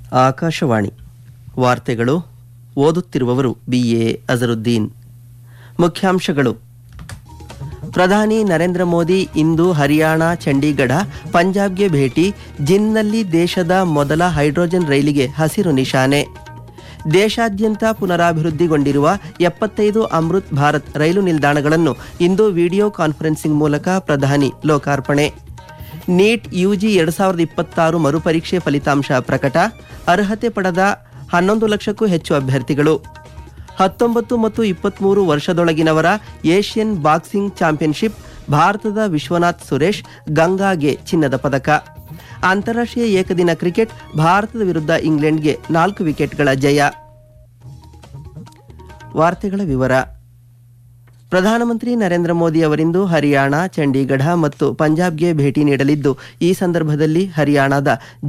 ಆಕಾಶವಾಣಿ ವಾರ್ತೆಗಳು ಓದುತ್ತಿರುವವರು ಬಿಎ ಅಜರುದ್ದೀನ್ ಮುಖ್ಯಾಂಶಗಳು ಪ್ರಧಾನಿ ನರೇಂದ್ರ ಮೋದಿ ಇಂದು ಹರಿಯಾಣ ಚಂಡೀಗಢ ಪಂಜಾಬ್ಗೆ ಭೇಟಿ ಜಿನ್ನಲ್ಲಿ ದೇಶದ ಮೊದಲ ಹೈಡ್ರೋಜನ್ ರೈಲಿಗೆ ಹಸಿರು ನಿಶಾನೆ ದೇಶಾದ್ಯಂತ ಪುನರಾಭಿವೃದ್ಧಿಗೊಂಡಿರುವ ಎಪ್ಪತ್ತೈದು ಅಮೃತ್ ಭಾರತ್ ರೈಲು ನಿಲ್ದಾಣಗಳನ್ನು ಇಂದು ವಿಡಿಯೋ ಕಾನ್ಫರೆನ್ಸಿಂಗ್ ಮೂಲಕ ಪ್ರಧಾನಿ ಲೋಕಾರ್ಪಣೆ ನೀಟ್ ಯುಜಿ ಎರಡು ಸಾವಿರದ ಇಪ್ಪತ್ತಾರು ಮರುಪರೀಕ್ಷೆ ಫಲಿತಾಂಶ ಪ್ರಕಟ ಅರ್ಹತೆ ಪಡೆದ ಹನ್ನೊಂದು ಲಕ್ಷಕ್ಕೂ ಹೆಚ್ಚು ಅಭ್ಯರ್ಥಿಗಳು ಹತ್ತೊಂಬತ್ತು ಮತ್ತು ಇಪ್ಪತ್ತ್ಮೂರು ವರ್ಷದೊಳಗಿನವರ ಏಷ್ಯನ್ ಬಾಕ್ಸಿಂಗ್ ಚಾಂಪಿಯನ್ಶಿಪ್ ಭಾರತದ ವಿಶ್ವನಾಥ್ ಸುರೇಶ್ ಗಂಗಾಗೆ ಚಿನ್ನದ ಪದಕ ಅಂತಾರಾಷ್ಟ್ರೀಯ ಏಕದಿನ ಕ್ರಿಕೆಟ್ ಭಾರತದ ವಿರುದ್ಧ ಇಂಗ್ಲೆಂಡ್ಗೆ ನಾಲ್ಕು ವಿಕೆಟ್ಗಳ ಜಯ ವಾರ್ತೆಗಳ ವಿವರ ಪ್ರಧಾನಮಂತ್ರಿ ನರೇಂದ್ರ ಮೋದಿ ಅವರಿಂದು ಹರಿಯಾಣ ಚಂಡೀಗಢ ಮತ್ತು ಪಂಜಾಬ್ಗೆ ಭೇಟಿ ನೀಡಲಿದ್ದು ಈ ಸಂದರ್ಭದಲ್ಲಿ ಹರಿಯಾಣದ